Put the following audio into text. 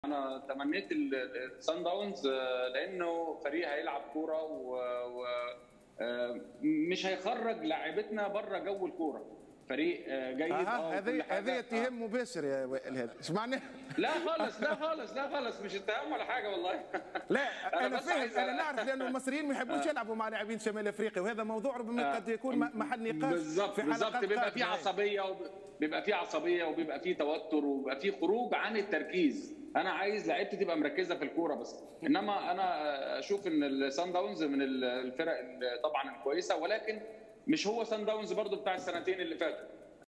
انا تمنيت السان داونز آه، لانه فريق هيلعب كوره و, و آه، مش هيخرج لاعبتنا بره جو الكوره فريق آه، جيد اها آه، وكل هذه حاجة. هذه آه. اتهام مباشر يا وائل هذا ايش معناه؟ لا خالص لا خالص لا خالص مش اتهام ولا حاجه والله لا أنا انا بس فاهم عايز- انا نعرف لانه المصريين ما يحبوش يلعبوا مع لاعبين شمال افريقيا وهذا موضوع ربما قد يكون م- محل نقاش بالظبط في بالظبط حلقات بيبقى في قادمة. عصبيه وب- بيبقى في عصبيه وبيبقى في توتر وبيبقى في خروج عن التركيز انا عايز لعيبتي تبقى مركزه في الكوره بس انما انا اشوف ان السان داونز من الفرق ال- طبعا الكويسه ولكن مش هو سان داونز برضو بتاع السنتين اللي فاتوا